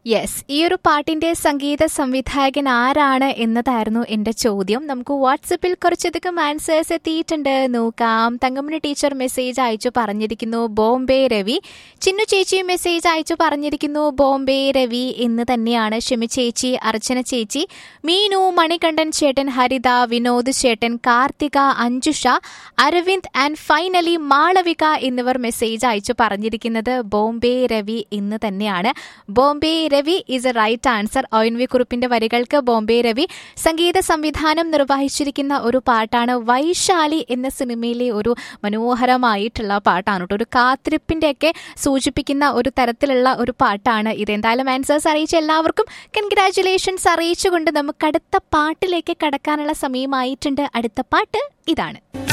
yes ഈ ഒരു പാട്ടിന്റെ സംഗീത സംവിധായകൻ ആരാണ് എന്നതായിരുന്നു എന്റെ ചോദ്യം നമുക്ക് വാട്സപ്പിൽ കുറച്ചധികം ആൻസേഴ്സ് എത്തിയിട്ടുണ്ട് നോക്കാം തങ്കമണി ടീച്ചർ മെസ്സേജ് അയച്ചു പറഞ്ഞിരിക്കുന്നു ബോംബെ രവി ചിന്നു ചേച്ചി മെസ്സേജ് അയച്ചു പറഞ്ഞിരിക്കുന്നു ബോംബെ രവി എന്ന് തന്നെയാണ് ഷെമി ചേച്ചി അർച്ചന ചേച്ചി മീനു മണികണ്ഠൻ ചേട്ടൻ ഹരിത വിനോദ് ചേട്ടൻ കാർത്തിക അഞ്ജുഷ അരവിന്ദ് ആൻഡ് ഫൈനലി മാളവിക എന്നിവർ മെസ്സേജ് അയച്ചു പറഞ്ഞിരിക്കുന്നത് ബോംബെ രവി എന്ന് തന്നെയാണ് Bombay Ravi is a right answer O N V കുറിപ്പിന്റെ വരികൾക്ക് ബോംബെ രവി സംഗീത സംവിധാനം നിർവഹിച്ചിരിക്കുന്ന ഒരു പാട്ടാണ് വൈശാലി എന്ന സിനിമയിലെ ഒരു മനോഹരമായിട്ടുള്ള പാട്ടാണ് കേട്ടോ ഒരു കാത്തിരിപ്പിന്റെ ഒക്കെ സൂചിപ്പിക്കുന്ന ഒരു തരത്തിലുള്ള ഒരു പാട്ടാണ് ഇത് എന്തായാലും ആൻസേഴ്സ് അറിയിച്ച എല്ലാവർക്കും കൺഗ്രാറ്റുലേഷൻസ് അറിയിച്ചുകൊണ്ട് നമുക്ക് അടുത്ത പാട്ടിലേക്ക് കടക്കാനുള്ള സമയമായിട്ടുണ്ട് അടുത്ത പാട്ട് ഇതാണ്